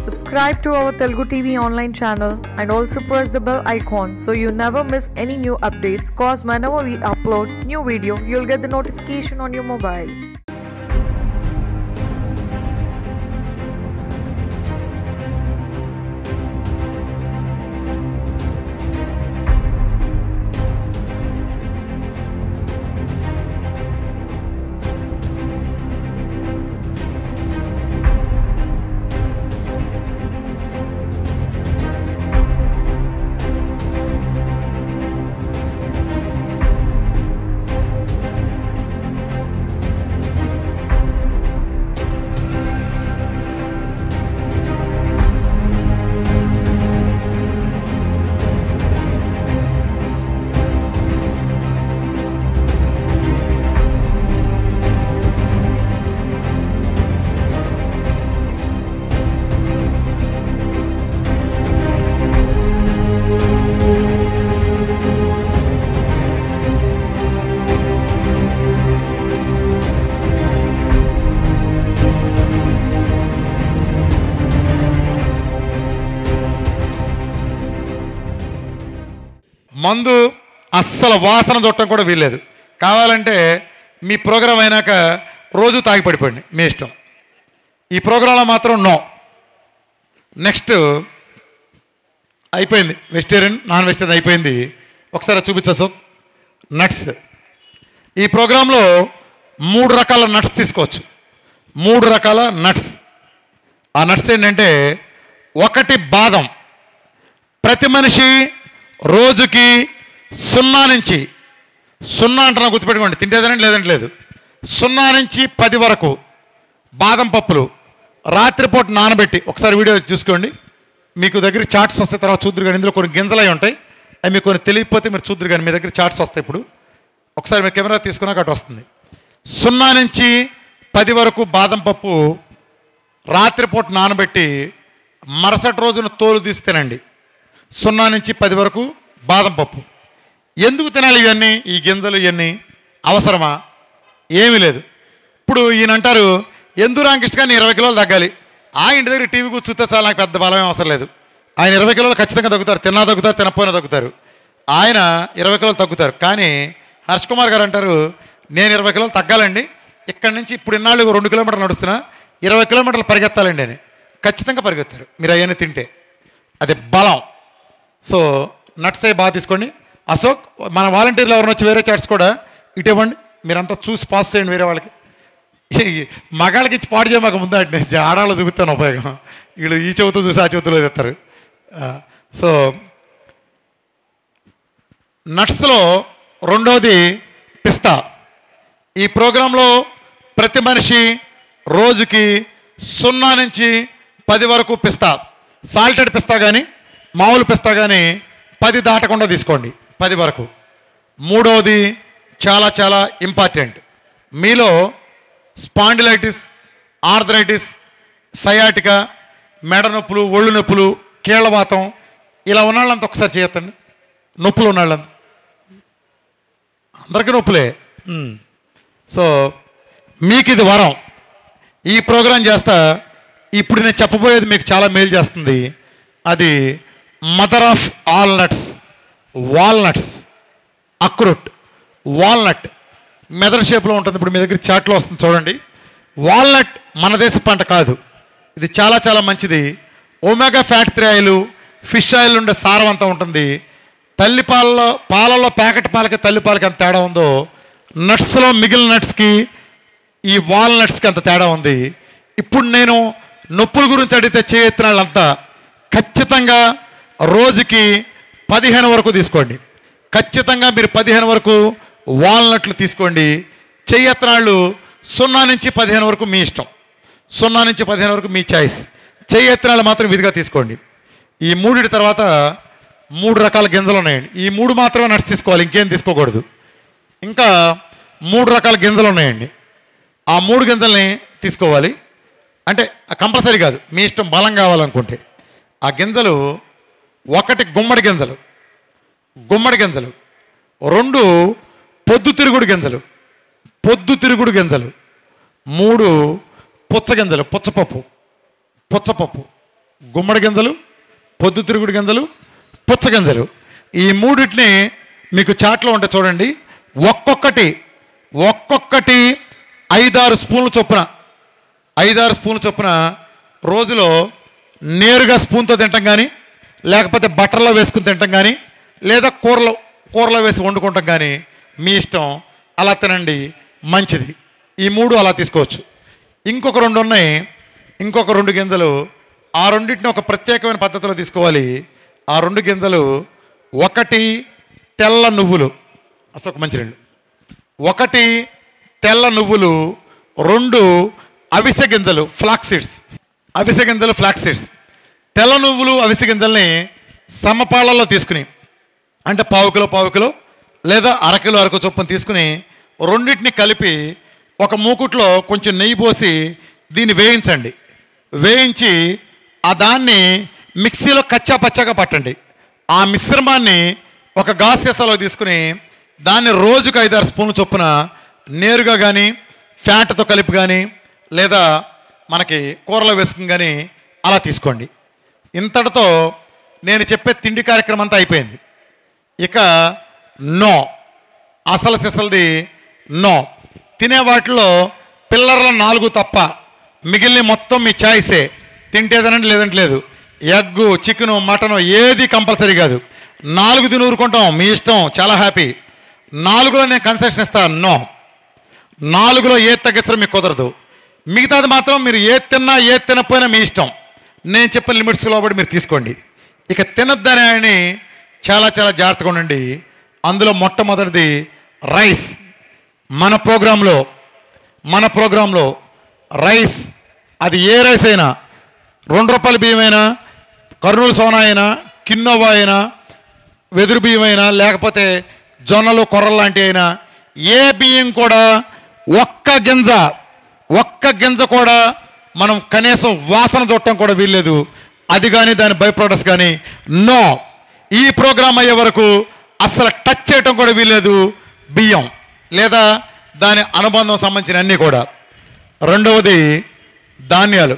Subscribe to our Telugu TV online channel and also press the bell icon so you never miss any new updates. Cause whenever we upload new video, you'll get the notification on your mobile. మందు అస్సలు వాసన చుట్టం కూడా వీల్లేదు కావాలంటే మీ programme అయినాక రోజు తాగి పడిపోండి మీ ఇష్టం ఈ ప్రోగ్రాంలో మాత్రం నో నెక్స్ట్ అయిపోయింది వెజిటేరియన్ నాన్ వెజిటేరియన్ అయిపోయింది ఒకసారి చూపించసు నట్స్ ఈ ప్రోగ్రాంలో మూడు రకాల నట్స్ తీసుకోవచ్చు మూడు రకాల నట్స్ ఆ నట్స్ ఏంటంటే ఒకటి బాదం ప్రతి మనిషి రోజుకి సున్నా నుంచి సున్నా అంటున్నా గుర్తుపెట్టుకోండి తింటేదనండి లేదంటే లేదు సున్నా నుంచి పది వరకు బాదం పప్పులు రాత్రిపూట నానబెట్టి ఒకసారి వీడియో చూసుకోండి మీకు దగ్గర చార్ట్స్ వస్తాయి తర్వాత చూద్దరు కానీ ఇందులో కొన్ని గింజలు అయి ఉంటాయి అవి మీకు కొన్ని తెలియకపోతే మీరు చూద్దరు కానీ మీ దగ్గర చార్ట్స్ వస్తాయి ఇప్పుడు ఒకసారి మీరు కెమెరా తీసుకున్నాక అటు వస్తుంది సున్నా నుంచి పది వరకు బాదం పప్పు రాత్రిపూట నానబెట్టి మరుసటి రోజున తోలు తీసి తినండి సున్నా నుంచి పది వరకు బాదం పప్పు ఎందుకు తినాలి ఇవన్నీ ఈ గింజలు ఇవన్నీ అవసరమా ఏమీ లేదు ఇప్పుడు ఈయన అంటారు ఎందు రామకృష్ణ గారిని ఇరవై కిలోలు తగ్గాలి ఆ ఇంటి దగ్గర టీవీ కూర్చుంటే చాలా నాకు పెద్ద బలమే అవసరం లేదు ఆయన ఇరవై కిలోలు ఖచ్చితంగా తగ్గుతారు తిన్నా తగ్గుతారు తినకపోయినా తగ్గుతారు ఆయన ఇరవై కిలోలు తగ్గుతారు కానీ హర్ష్ కుమార్ గారు అంటారు నేను ఇరవై కిలోలు తగ్గాలండి ఇక్కడి నుంచి ఇప్పుడు ఇన్నాళ్ళు రెండు కిలోమీటర్లు నడుస్తున్నా ఇరవై కిలోమీటర్లు పరిగెత్తాలండి అని ఖచ్చితంగా పరిగెత్తారు మీరు అవన్నీ తింటే అది బలం సో నట్స్ అవి బాగా తీసుకోండి అశోక్ మన వాలంటీర్లు ఎవరైనా వచ్చి వేరే చాట్స్ కూడా ఇటు ఇవ్వండి మీరంతా చూసి పాస్ చేయండి వేరే వాళ్ళకి ఈ మగాళ్ళకి ఇచ్చి పాడు చేయమాక ముందు అంటే ఆడాళ్ళు చూపిస్తాను ఉపయోగం వీళ్ళు ఈ చెవుతో చూసి ఆ చెవుతులో తెస్తారు సో నట్స్లో రెండోది పిస్తా ఈ ప్రోగ్రాంలో ప్రతి మనిషి రోజుకి సున్నా నుంచి పది వరకు పిస్తా సాల్టెడ్ పిస్తా కానీ మామూలు పిస్తా కానీ పది దాటకుండా తీసుకోండి పది వరకు మూడవది చాలా చాలా ఇంపార్టెంట్ మీలో స్పాండిలైటిస్ ఆర్థరైటిస్ సయాటిక మెడ నొప్పులు ఒళ్ళు నొప్పులు కీళ్ళవాతం ఇలా ఉన్నాళ్ళంతా ఒకసారి చేయొద్దండి నొప్పులు ఉన్నాళ్ళంతా అందరికీ నొప్పులే మ్. సో మీకు ఇది వరం ఈ ప్రోగ్రాం చేస్తా ఇప్పుడు నేను చెప్పబోయేది మీకు చాలా మేలు చేస్తుంది అది mother of all nuts walnuts అక్రూట్ వాల్నట్ మెదర్ షేప్లో ఉంటుంది ఇప్పుడు మీ దగ్గర చాట్లో వస్తుంది చూడండి వాల్నట్ మన దేశ పంట కాదు ఇది చాలా చాలా మంచిది omega fat three oil fish oil ఉండే సారం అంతా ఉంటుంది తల్లి పాలలో పాలలో ప్యాకెట్ పాలకి తల్లి పాలకి ఎంత తేడా ఉందో నట్స్లో మిగిలిన నట్స్కి ఈ వాల్నట్స్కి అంత తేడా ఉంది ఇప్పుడు నేను నొప్పుల గురించి అడిగితే చేయెత్తిన వాళ్ళంతా ఖచ్చితంగా రోజుకి పదిహేను వరకు తీసుకోండి ఖచ్చితంగా మీరు పదిహేను వరకు వాల్నట్లు తీసుకోండి చెయ్యెత్తనాళ్ళు సున్నా నుంచి పదిహేను వరకు మీ ఇష్టం సున్నా నుంచి పదిహేను వరకు మీ చాయిస్ చెయ్యెత్తనాళ్ళు మాత్రం విధిగా తీసుకోండి ఈ మూడిటి తర్వాత మూడు రకాల గింజలు ఉన్నాయండి ఈ మూడు మాత్రమే నట్స్ తీసుకోవాలి ఇంకేం తీసుకోకూడదు ఇంకా మూడు రకాల గింజలు ఉన్నాయండి ఆ మూడు గింజల్ని తీసుకోవాలి అంటే కంపల్సరీ కాదు మీ ఇష్టం బలం కావాలనుకుంటే ఆ గింజలు ఒకటి గుమ్మడి గింజలు గుమ్మడి గింజలు రెండు పొద్దుతిరుగుడు గింజలు పొద్దుతిరుగుడు గింజలు మూడు పుచ్చ గింజలు పుచ్చపప్పు పుచ్చపప్పు గుమ్మడి గింజలు పొద్దుతిరుగుడు గింజలు పుచ్చ గింజలు ఈ మూడింటిని మీకు చాట్లో ఉంటే చూడండి ఒక్కొక్కటి ఒక్కొక్కటి ఐదారు స్పూన్లు చొప్పున ఐదారు స్పూన్లు చొప్పున రోజులో నేరుగా స్పూన్తో తింటాం కానీ లేకపోతే బట్టర్లో వేసుకుని తింటాం కానీ లేదా కూరలో కూరలో వేసి వండుకుంటాం కానీ మీ ఇష్టం అలా తినండి మంచిది ఈ మూడు అలా తీసుకోవచ్చు ఇంకొక రెండు ఉన్నాయి ఇంకొక రెండు గింజలు ఆ రెండింటిని ఒక ప్రత్యేకమైన పద్ధతిలో తీసుకోవాలి ఆ రెండు గింజలు ఒకటి తెల్ల నువ్వులు అసలు ఒక మంచి రెండు ఒకటి తెల్ల నువ్వులు రెండు అవిసె గింజలు ఫ్లాక్ సీడ్స్ అవిసె గింజలు ఫ్లాక్ సీడ్స్ తెల్ల నువ్వులు అవిసె గింజల్ని సమపాళ్ళలో తీసుకుని అంటే పావు కిలో పావు కిలో లేదా అరకిలో అరకు చొప్పున తీసుకుని రెండింటిని కలిపి ఒక మూకుట్లో కొంచెం నెయ్యి పోసి దీన్ని వేయించండి వేయించి ఆ దాన్ని మిక్సీలో కచ్చా పచ్చాగా పట్టండి ఆ మిశ్రమాన్ని ఒక గాస్ సీసాలో తీసుకుని దాన్ని రోజుకు ఐదారు స్పూన్లు చొప్పున నేరుగా కానీ ఫ్యాట్తో కలిపి కానీ లేదా మనకి కూరలో వేసుకుని కానీ అలా తీసుకోండి ఇంతటితో నేను చెప్పే తిండి కార్యక్రమం అంతా అయిపోయింది ఇక నో అసలు సిసలది నో తినే వాటిలో పిల్లర్ల నాలుగు తప్ప మిగిలిన మొత్తం మీ చాయిసే తింటేదనండి లేదంటే లేదు ఎగ్గు చికెను మటను ఏది కంపల్సరీ కాదు నాలుగు తిని ఊరుకుంటాం మీ ఇష్టం చాలా హ్యాపీ నాలుగులో నేను కన్సెషన్ ఇస్తాను నో నాలుగులో ఏది తగ్గించడం మీకు కుదరదు మిగతాది మాత్రం మీరు ఏది తిన్నా ఏది తినకపోయినా మీ ఇష్టం నేను చెప్పిన లిమిట్స్ లోబడి మీరు తీసుకోండి ఇక తినద్దని అని చాలా చాలా జాగ్రత్తగా ఉండండి అందులో మొట్టమొదటిది రైస్ మన ప్రోగ్రాంలో మన ప్రోగ్రాంలో రైస్ అది ఏ రైస్ అయినా రెండు రూపాయల బియ్యమైనా కర్నూలు సోనా అయినా కిన్నోవా అయినా వెదురు బియ్యం అయినా లేకపోతే జొన్నలు కొర్రలు లాంటి అయినా ఏ బియ్యం కూడా ఒక్క గింజ ఒక్క గింజ కూడా మనం కనీసం వాసన చూడటం కూడా వీల్లేదు అది కానీ దాని బై ప్రొడక్ట్స్ కానీ నో ఈ ప్రోగ్రామ్ అయ్యే వరకు అసలు టచ్ చేయటం కూడా వీల్లేదు బియ్యం లేదా దాని అనుబంధం సంబంధించిన అన్నీ కూడా రెండవది ధాన్యాలు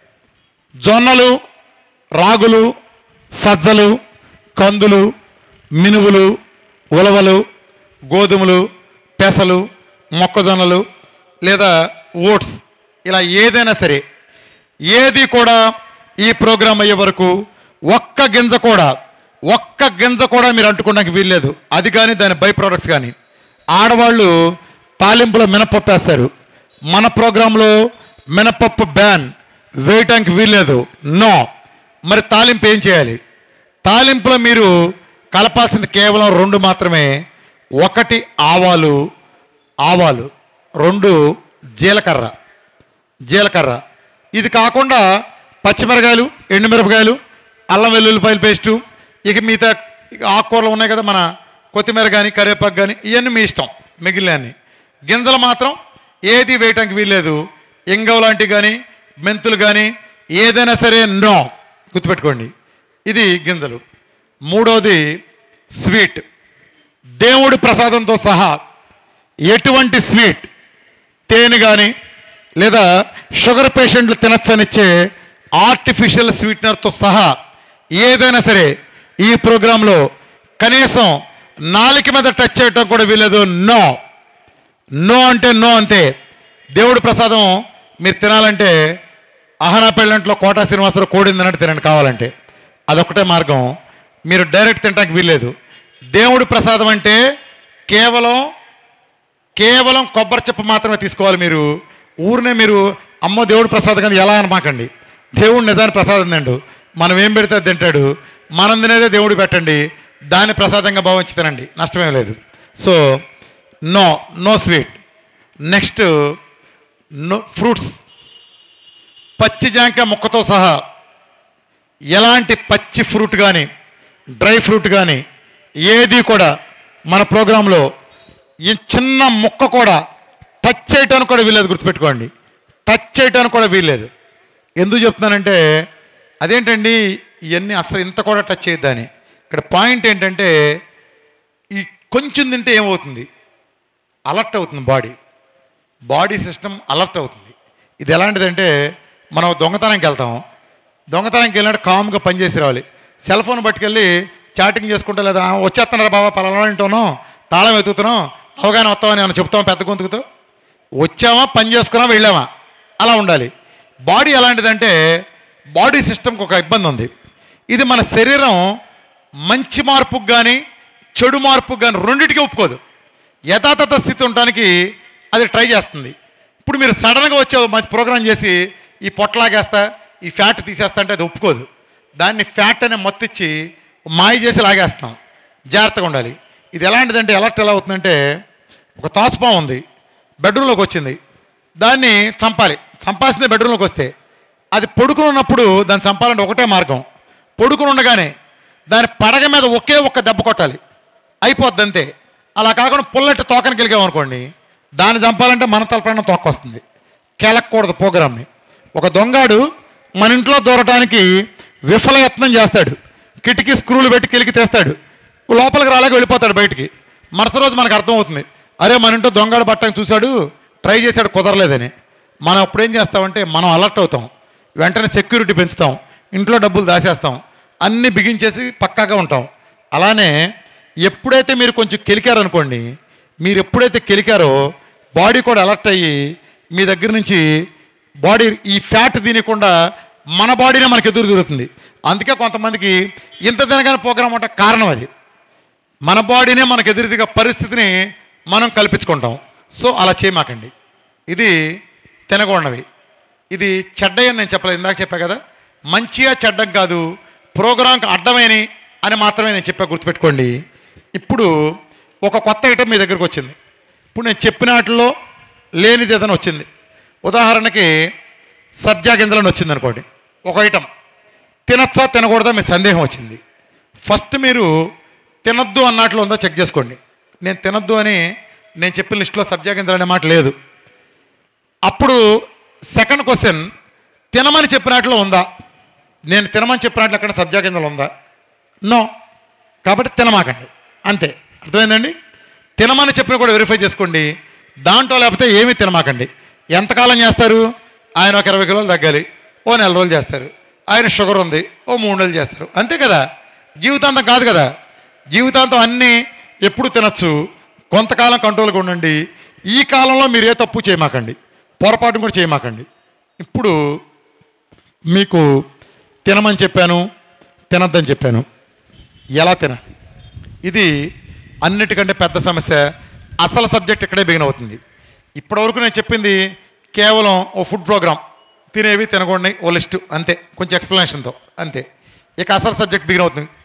జొన్నలు రాగులు సజ్జలు కందులు మినువులు ఉలవలు గోధుమలు పెసలు మొక్కజొన్నలు లేదా ఓట్స్ ఇలా ఏదైనా సరే ఏది కూడా ఈ ప్రోగ్రాం అయ్యే వరకు ఒక్క గింజ కూడా ఒక్క గింజ కూడా మీరు అంటుకోవడానికి వీల్లేదు అది కానీ దాని బై ప్రోడక్ట్స్ కానీ ఆడవాళ్ళు తాలింపులో మినపప్పు వేస్తారు మన ప్రోగ్రాంలో మినపప్పు బ్యాన్ వేయటానికి వీల్లేదు నో మరి తాలింపు ఏం చేయాలి తాలింపులో మీరు కలపాల్సింది కేవలం రెండు మాత్రమే ఒకటి ఆవాలు ఆవాలు రెండు జీలకర్ర జీలకర్ర ఇది కాకుండా పచ్చిమిరకాయలు ఎండుమిరపకాయలు అల్లం వెల్లుల్లిపాయల పేస్టు ఇక మిగతా ఇక ఆకుకూరలు ఉన్నాయి కదా మన కొత్తిమీర కానీ కరివేపాకు కానీ ఇవన్నీ మీ ఇష్టం మిగిలినవన్నీ గింజలు మాత్రం ఏది వేయటానికి వీల్లేదు ఇంగవ లాంటివి కానీ మెంతులు కానీ ఏదైనా సరే నో గుర్తుపెట్టుకోండి ఇది గింజలు మూడోది స్వీట్ దేవుడి ప్రసాదంతో సహా ఎటువంటి స్వీట్ తేనె కానీ లేదా షుగర్ పేషెంట్లు తినచ్చనిచ్చే ఆర్టిఫిషియల్ స్వీట్నర్తో సహా ఏదైనా సరే ఈ ప్రోగ్రాంలో కనీసం నాలుక మీద టచ్ చేయటం కూడా వీలేదు నో నో అంటే నో అంతే దేవుడి ప్రసాదం మీరు తినాలంటే అహనా పెళ్ళంట్లో కోటా శ్రీనివాసరావు కోడింది అన్నట్టు తినండి కావాలంటే అదొకటే మార్గం మీరు డైరెక్ట్ తినడానికి వీల్లేదు దేవుడి ప్రసాదం అంటే కేవలం కేవలం కొబ్బరి చెప్ప మాత్రమే తీసుకోవాలి మీరు ఊరినే మీరు అమ్మ దేవుడి ప్రసాదం కానీ ఎలా అనమాకండి దేవుడు నిజాన్ని ప్రసాదం తిండు మనం ఏం పెడితే అది తింటాడు మనం తినేదే దేవుడు పెట్టండి దాన్ని ప్రసాదంగా భావించి తినండి నష్టమేం లేదు so no no sweet next no fruits పచ్చి జాంకాయ ముక్కతో సహా ఎలాంటి పచ్చి ఫ్రూట్ కానీ డ్రై ఫ్రూట్ కానీ ఏది కూడా మన ప్రోగ్రాంలో ఈ చిన్న ముక్క కూడా టచ్ చేయటానికి కూడా వీల్లేదు గుర్తుపెట్టుకోండి టచ్ చేయటానికి కూడా వీల్లేదు ఎందుకు చెప్తున్నానంటే అదేంటండి ఇవన్నీ అసలు ఇంత కూడా టచ్ చేయొద్దని ఇక్కడ పాయింట్ ఏంటంటే ఈ కొంచెం తింటే ఏమవుతుంది అలర్ట్ అవుతుంది బాడీ బాడీ సిస్టమ్ అలర్ట్ అవుతుంది ఇది ఎలాంటిదంటే మనం దొంగతనానికి వెళ్తాం దొంగతనానికి వెళ్ళినట్టు కామ్గా పనిచేసి రావాలి సెల్ ఫోన్ పట్టుకెళ్ళి చాటింగ్ చేసుకుంటా లేదా "ఆ, వచ్చేస్తున్నారా బాబా పలానా ఇంటోనో తాళం వెతుకుతున్నాం అవగాహన వస్తామని ఏమైనా చెప్తాం పెద్ద గొంతుకుతో వచ్చామా పని చేసుకున్నామా వెళ్ళామా అలా ఉండాలి బాడీ ఎలాంటిదంటే బాడీ సిస్టమ్కి ఒక ఇబ్బంది ఉంది ఇది మన శరీరం మంచి మార్పుకు కానీ చెడు మార్పుకు కానీ రెండింటికి ఒప్పుకోదు యథాతథ స్థితి ఉండడానికి అది ట్రై చేస్తుంది ఇప్పుడు మీరు సడన్గా వచ్చే ఓ మంచి ప్రోగ్రామ్ చేసి ఈ పొట్టలాగేస్తా ఈ ఫ్యాట్ తీసేస్తా అంటే అది ఒప్పుకోదు దాన్ని ఫ్యాట్ అనే మొత్తిచ్చి మాయ చేసి లాగేస్తాం జాగ్రత్తగా ఉండాలి ఇది ఎలాంటిదంటే ఎలర్ట్ ఎలా అవుతుందంటే ఒక తాచుపాం ఉంది బెడ్రూమ్లోకి వచ్చింది దాన్ని చంపాలి చంపాల్సిందే బెడ్రూమ్లోకి వస్తే అది పడుకుని ఉన్నప్పుడు దాన్ని చంపాలంటే ఒకటే మార్గం పడుకుని ఉండగానే దాని పడగ మీద ఒకే ఒక్క దెబ్బ కొట్టాలి అయిపోద్ది అంతే అలా కాకుండా పుల్లటి తోకని గెలిగామనుకోండి దాన్ని చంపాలంటే మన తలపైన తోక వస్తుంది కెలక్కూడదు ప్రోగ్రామ్ని ఒక దొంగాడు మన ఇంట్లో దూరటానికి విఫలయత్నం చేస్తాడు కిటికీ స్క్రూలు పెట్టి కిలికి తెస్తాడు లోపలికి రాలేక వెళ్ళిపోతాడు బయటికి మరుసటి రోజు మనకు అర్థమవుతుంది అరే మన ఇంట్లో దొంగడు పట్టని చూశాడు ట్రై చేశాడు కుదరలేదని మనం అప్పుడు ఏం చేస్తామంటే మనం అలర్ట్ అవుతాం వెంటనే సెక్యూరిటీ పెంచుతాం ఇంట్లో డబ్బులు దాచేస్తాం అన్నీ బిగించేసి పక్కాగా ఉంటాం అలానే ఎప్పుడైతే మీరు కొంచెం కెలికారనుకోండి మీరు ఎప్పుడైతే కెలికారో బాడీ కూడా అలర్ట్ అయ్యి మీ దగ్గర నుంచి బాడీ ఈ ఫ్యాట్ తినకుండా మన బాడీనే మనకు ఎదురు తిరుగుతుంది అందుకే కొంతమందికి ఇంత తినగానే ప్రోగ్రామ్ అంటే కారణం అది మన బాడీనే మనకు ఎదురుదిగా పరిస్థితిని మనం కల్పించుకుంటాం సో అలా చేయమాకండి ఇది తినకూడనవి ఇది చెడ్డయని నేను చెప్పలేదు ఇందాక చెప్పా కదా మంచిగా చెడ్డం కాదు ప్రోగ్రాంకి అడ్డమేని అని మాత్రమే నేను చెప్పా గుర్తుపెట్టుకోండి ఇప్పుడు ఒక కొత్త ఐటెం మీ దగ్గరకు వచ్చింది ఇప్పుడు నేను చెప్పిన వాటిలో లేనిది ఏదైనా వచ్చింది ఉదాహరణకి సబ్జా గింజలను వచ్చింది అనుకోండి ఒక ఐటెం తినచ్చా తినకూడదా మీ సందేహం వచ్చింది ఫస్ట్ మీరు తినొద్దు అన్నట్లు ఉందో చెక్ చేసుకోండి నేను తినొద్దు అని నేను చెప్పిన లిస్టులో సబ్జా గింజలు అనే మాట లేదు అప్పుడు సెకండ్ క్వశ్చన్ తినమని చెప్పినట్లు ఉందా నేను తినమని చెప్పినట్లు అక్కడ సబ్జా గింజలు ఉందా నో కాబట్టి తినమాకండి అంతే అర్థమైందండి తినమని చెప్పిన కూడా వెరిఫై చేసుకోండి దాంట్లో లేకపోతే ఏమీ తినమాకండి ఎంతకాలం చేస్తారు ఆయన ఒక ఇరవై కిలోలు తగ్గాలి ఓ నెల రోజులు చేస్తారు ఆయన షుగర్ ఉంది ఓ మూడు నెలలు చేస్తారు అంతే కదా జీవితాంతం కాదు కదా జీవితాంతం అన్నీ ఎప్పుడు తినచ్చు కొంతకాలం కంట్రోల్గా ఉండండి ఈ కాలంలో మీరు ఏ తప్పు చేయమాకండి పొరపాటు కూడా చేయమాకండి ఇప్పుడు మీకు తినమని చెప్పాను తినద్దని చెప్పాను ఎలా తినాలి ఇది అన్నిటికంటే పెద్ద సమస్య అసలు సబ్జెక్ట్ ఇక్కడే బిగిన్ అవుతుంది ఇప్పటివరకు నేను చెప్పింది కేవలం ఓ ఫుడ్ ప్రోగ్రామ్ తినేవి తినకూడని ఓ లిస్టు అంతే కొంచెం ఎక్స్ప్లెనేషన్తో అంతే ఇక అసలు సబ్జెక్ట్ బిగిన్ అవుతుంది